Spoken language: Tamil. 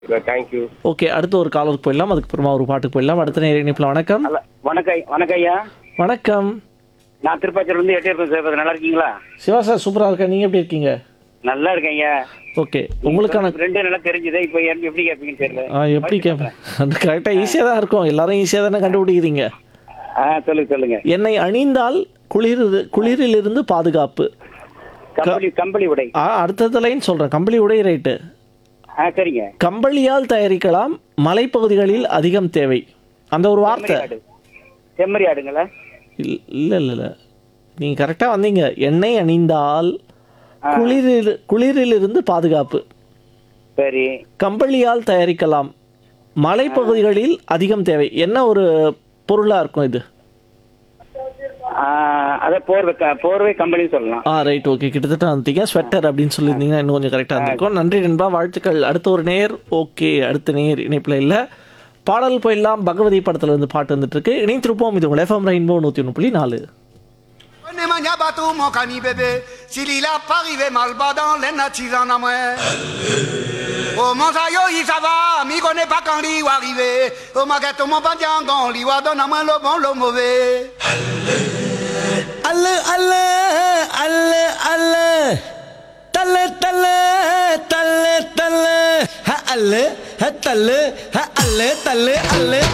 தேங்க்யூ ஓகே அடுத்து ஒரு காலருக்கு போயிடலாம் அதுக்கப்புறமா ஒரு பாட்டுக்கு போயிடலாம் அடுத்த நேர இணைப்பில் வணக்கம் ஹலோ வணக்கம் வணக்கம் ஐயா வணக்கம் நான் திருப்பாச்சூர்ல இருந்து எட்டி இருக்கேன் சார் நல்லா இருக்கீங்களா சிவா சார் சூப்பராக இருக்கேன் நீங்கள் எப்படி இருக்கீங்க நல்லா இருக்கேன் ஐயா ஓகே உங்களுக்கான ரெண்டு நல்லா தெரிஞ்சுது இப்போ எப்படி எப்படி கேட்பீங்கன்னு தெரியல ஆ, எப்படி கேட்பேன் அது கரெக்டாக ஈஸியாக தான் இருக்கும் எல்லாரும் ஈஸியாக தானே கண்டுபிடிக்கிறீங்க ஆ சொல்லுங்க சொல்லுங்க என்னை அணிந்தால் குளிர் குளிரிலிருந்து பாதுகாப்பு கம்பளி கம்பளி உடை ஆ அடுத்த லைன் சொல்கிறேன் கம்பளி உடை ரைட்டு ஆ சரிங்க கம்பளியால் தயாரிக்கலாம் மலைப்பகுதிகளில் அதிகம் தேவை அந்த ஒரு வார்த்தை ஆடு செம்மறி ஆடுங்களா இல்- இல்ல இல்ல இல்ல நீங்க கரெக்டா வந்தீங்க எண்ணெய் அணிந்தால் குளிரில் குளிரிலிருந்து பாதுகாப்பு சரி கம்பளியால் தயாரிக்கலாம் மலைப்பகுதிகளில் அதிகம் தேவை என்ன ஒரு பொருளா இருக்கும் இது ஆ, அத போர்வை க- போர்வை கம்பளின்னு சொல்லலாம் ஆ ரைட் ஓகே கிட்டத்தட்ட வந்துட்டீங்க ஸ்வெட்டர் அப்படின்னு சொல்லியிருந்தீங்கன்னா இன்னும் கொஞ்சம் கரெக்டாக இருந்திருக்கும் நன்றி நண்பா வாழ்த்துக்கள் அடுத்த ஒரு நேர் ஓகே அடுத்த நேர் இணைப்பில் இல்லை பாடல் போயிடலாம் பகவதி படத்துல இருந்து பாட்டு வந்துட்டு இருக்கு இணைத்திருப்போம் இது உங்கள் எஃப்எம் ரெயின்போ நூற்றி ஒன்று புள்ளி நாலு Ne mania bateau, mon cani bébé. S'il il a pas arrivé mal bas dans les natis en amouin. Oh mon sayo, il ça va, mi connaît pas quand il va arriver. Oh ma gâteau, mon pandiangon, il va donner à moi le bon, le mauvais. அல்ல அல்ல அல்ல அல்ல தல்ல தல்ல தல்ல தல்ல ஹ அல்ல ஹ தல்லு ஹ அல்ல தல்லு அல்ல